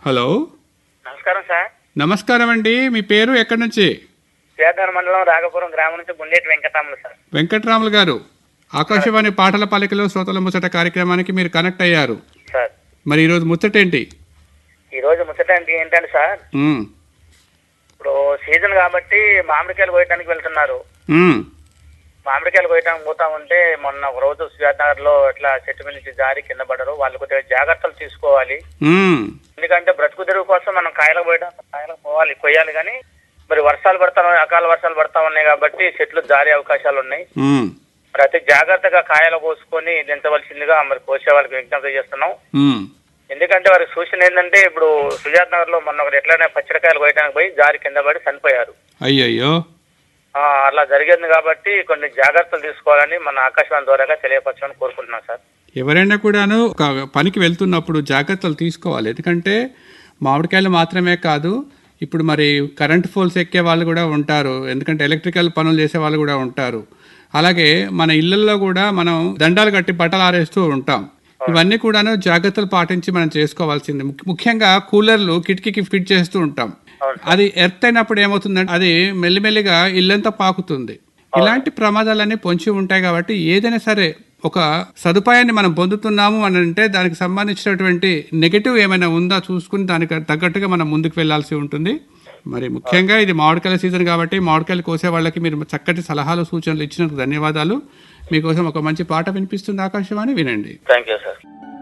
hello నమస్కారం sir నమస్కారం అండి మీ పేరు ఎక్కడి నుంచి సేదాన మండలం రాఘపురం గ్రామం నుంచి గుండేటి వెంకటరాములు సార్ వెంకట్రాములు గారు ఆకాశవాణి పాటల పలికలో శ్రోతల ముచ్చట కార్యక్రమానికి మీరు కనెక్ట్ అయ్యారు సార్ మరి ఈరోజు ముచ్చటేంటి ఈ రోజు ముచ్చటానికి ఏంటంటే సార్ ఉమ్, ఇప్పుడు సీజన్ కాబట్టి మామిడికాయలు కోయటానికి వెళ్తున్నారు ఉమ్, మామిడికాయలు కోయటానికి పోతా ఉంటే మొన్న ఒక రోజు సుజాతనగర్ లో ఇట్లా చెట్టు మీద నుంచి జారి కింద పడరు వాళ్ళు కొద్దిగా జాగ్రత్తలు తీసుకోవాలి ఉమ్, ఎందుకంటే బ్రతుకు తెరువు కోసం మనం కాయలకు పోయడం కాయలకు పోవాలి కొయ్యాలి కానీ మరి వర్షాలు పడతా ఉన్నాయి అకాల వర్షాలు పడతా ఉన్నాయి కాబట్టి చెట్లు జారే అవకాశాలు ఉన్నాయి ఉమ్, మరి అతి జాగ్రత్తగా కాయలు కోసుకొని దించవలసిందిగా మరి కోసే వాళ్ళకి విజ్ఞప్తి చేస్తున్నాం ఉమ్, ఎందుకంటే వారికి సూచన ఏంటంటే ఇప్పుడు సుజాత్ నగర్ లో మొన్న ఒకటి ఎట్లనే పచ్చడికాయలు కోయడానికి పోయి జారి కింద పడి చనిపోయారు అయ్యయ్యో ఆ, అలా జరిగింది కాబట్టి కొన్ని జాగ్రత్తలు తీసుకోవాలని మన ఆకాశవాణి ద్వారాగా తెలియపరచమని కోరుకుంటున్నాం సార్ ఎవరైనా కూడాను ఒక పనికి వెళ్తున్నప్పుడు జాగ్రత్తలు తీసుకోవాలి ఎందుకంటే మామిడికాయలు మాత్రమే కాదు ఇప్పుడు మరి కరెంట్ పోల్స్ ఎక్కే వాళ్ళు కూడా ఉంటారు ఎందుకంటే ఎలక్ట్రికల్ పనులు చేసే వాళ్ళు కూడా ఉంటారు అలాగే మన ఇళ్లలో కూడా మనం దండాలు కట్టి బట్టలు ఆరేస్తూ ఉంటాం ఇవన్నీ కూడాను జాగ్రత్తలు పాటించి మనం చేసుకోవాల్సింది ముఖ్య- ముఖ్యంగా కూలర్లు కిటికీకి ఫిట్ చేస్తూ ఉంటాం అది ఎర్త్ అయినప్పుడు ఏమవుతుందంటే అది మెల్లిమెల్లిగా ఇల్లంతా పాకుతుంది ఇలాంటి ప్రమాదాలన్నీ పొంచి ఉంటాయి కాబట్టి ఏదైనా సరే ఒక సదుపాయాన్ని మనం పొందుతున్నాము అని అంటే దానికి సంబంధించినటువంటి నెగటివ్ ఏమైనా ఉందా చూసుకుని దానికి తగ్గట్టుగా మనం ముందుకు వెళ్లాల్సి ఉంటుంది మరి ముఖ్యంగా ఇది మామిడికాయల సీజన్ కాబట్టి మామిడికాయలు కోసే వాళ్ళకి మీరు చక్కటి సలహాలు సూచనలు ఇచ్చినందుకు ధన్యవాదాలు మీకోసం ఒక మంచి పాట వినిపిస్తుంది ఆకాశవాణి వినండి థ్యాంక్ యూ సార్